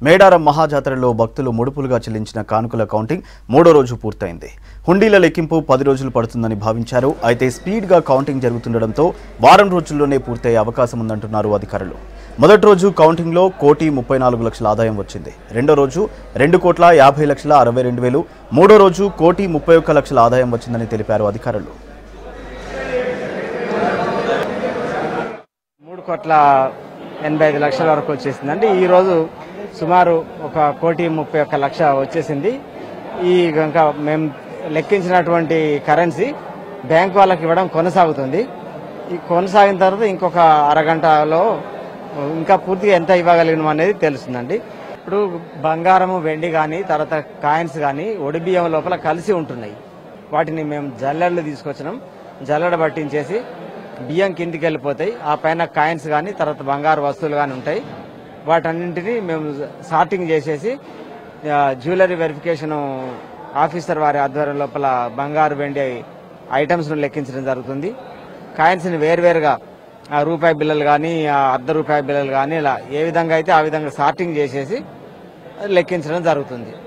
మేడారం మహాజాతరలో భక్తులు ముడుపులుగా చెల్లించిన కానుకల కౌంటింగ్ మూడో రోజు పూర్తయింది హుండీల లెక్కింపు పది రోజులు పడుతుందని భావించారు అయితే స్పీడ్గా కౌంటింగ్ జరుగుతుండటంతో వారం రోజుల్లోనే పూర్తయ్యే అవకాశం ఉందంటున్నారు అధికారులు మొదటి రోజు కౌంటింగ్లో కోటి ముప్పై నాలుగు లక్షల ఆదాయం వచ్చింది రెండో రోజు రెండు కోట్ల యాభై లక్షల అరవై రెండు వేలు మూడో రోజు కోటి ముప్పై ఒక్క లక్షల ఆదాయం వచ్చిందని తెలిపారు అధికారులు మూడు కోట్ల ఎనభై ఐదు లక్షల వరకు వచ్చేసింది అంటే ఈ రోజు సుమారు ఒక కోటి ముప్పై ఒక్క లక్ష వచ్చేసింది ఈ కనుక మేము లెక్కించినటువంటి కరెన్సీ బ్యాంక్ వాళ్ళకి ఇవ్వడం కొనసాగుతుంది ఈ కొనసాగిన తర్వాత ఇంకొక అరగంటలో ఇంకా పూర్తిగా ఎంత ఇవ్వగలిగినాం అనేది తెలుస్తుందండి ఇప్పుడు బంగారము వెండి కానీ తర్వాత కాయిన్స్ కానీ ఒడిబియ్యం లోపల కలిసి ఉంటున్నాయి వాటిని మేము జల్లెళ్ళు తీసుకొచ్చినాం జల్లెడ పట్టించేసి బియ్యం కిందికి వెళ్ళిపోతాయి ఆ పైన కాయిన్స్ కానీ తర్వాత బంగారు వస్తువులు కానీ ఉంటాయి వాటన్నింటినీ మేము సార్టింగ్ చేసేసి ఆ, జ్యువెలరీ వెరిఫికేషన్ ఆఫీసర్ వారి ఆధ్వర్యం లోపల బంగారు వెండి ఐటమ్స్ ను లెక్కించడం జరుగుతుంది కాయిన్స్ ని వేరువేరుగా ఆ రూపాయి బిల్లలు కానీ ఆ అర్ధ రూపాయి బిల్లలు కానీ ఇలా ఏ విధంగా అయితే ఆ విధంగా సార్టింగ్ చేసేసి లెక్కించడం జరుగుతుంది